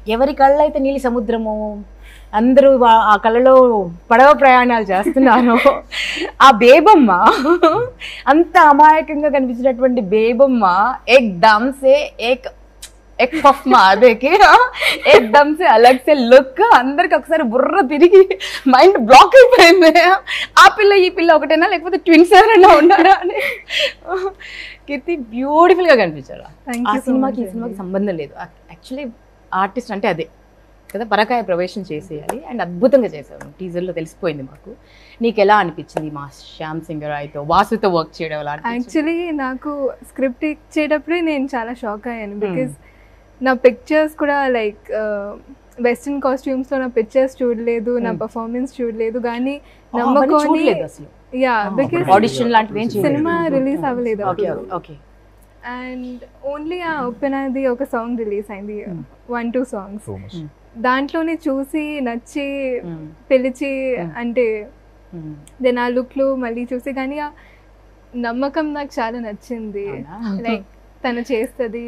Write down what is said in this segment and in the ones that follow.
ఎవరి కళ్ళు అయితే నీలి సముద్రము అందరూ వా- ఆ కళ్ళలో పడవ ప్రయాణాలు చేస్తున్నారు ఆ బేబమ్మ అంత అమాయకంగా కనిపించినటువంటి బేబమ్మ ఏక్ దమ్ సే ఏక్ ఎక్ పఫ్ మాదేకి ఏక్ దమ్ సే అలగ్ సే లుక్ అందరికి ఒకసారి బుర్ర తిరిగి మైండ్ బ్లాక్ అయిపోయింది ఆ పిల్ల ఈ పిల్ల ఒకటేనా లేకపోతే ట్విన్స్ ఎవరైనా ఉన్నారా అని కీర్తి బ్యూటిఫుల్ గా కనిపించారు Thank ఆ you so సినిమాకి ఈ much సినిమాకి అండి. సంబంధం లేదు యాక్చువల్లీ ఆర్టిస్ట్ అంటే అదే కదా పరకాయ ప్రవేశం చేసేయాలి అండ్ అద్భుతంగా చేసావు టీజర్లో తెలిసిపోయింది మాకు నీకు ఎలా అనిపించింది మా శ్యామ్ సింగ్ రాయ్తో వాసుతో వర్క్ చేయడం ఎలా అనిపించింది? యాక్చువల్లీ నాకు స్క్రిప్ట్ ఇచ్చేటప్పుడే నేను చాలా షాక్ అయ్యాను బికాస్ నా పిక్చర్స్ కూడా లైక్ వెస్ట్రన్ కాస్ట్యూమ్స్లో నా పిక్చర్స్ చూడలేదు నా Hmm. పర్ఫార్మెన్స్ చూడలేదు కానీ ఆ, అవన్నీ నమ్మకం చూడలేదు అసలు యా బికాస్ ఆడిషన్ లాంటివి ఏం చేయలేదు. సినిమా రిలీజ్ అవ్వలేదు ఓకే అప్పుడు. ఓకే అండ్ ఓన్లీ ఆ ఓపెన్ అది ఒక సాంగ్ రిలీజ్ అయింది Hmm. One two songs so much దాంట్లోనే చూసి నచ్చి Hmm. పిలిచి Hmm. అంటే Hmm. దెన్ ఆ లుక్లు మళ్ళీ చూసి కానీ ఆ నమ్మకం నాకు చాలా నచ్చింది అవునా? లైక్ తను చేస్తుంది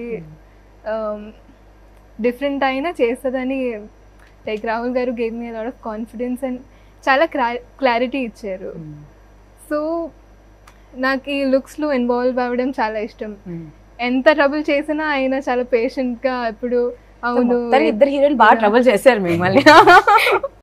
డిఫరెంట్ అయినా చేస్తుందని like Rahul garu gave me lot of confidence and చాలా క్లారిటీ ఇచ్చారు Hmm. సో నాకు ఈ లుక్స్లో ఇన్వాల్వ్ అవ్వడం చాలా ఇష్టం Hmm. ఎంత ట్రబుల్ చేసినా ఆయన చాలా పేషెంట్గా ఇప్పుడు అవును మొత్తానికి ఇద్దరు హీరోయిన్ బాగా ట్రబుల్ చేశారు మిమ్మల్ని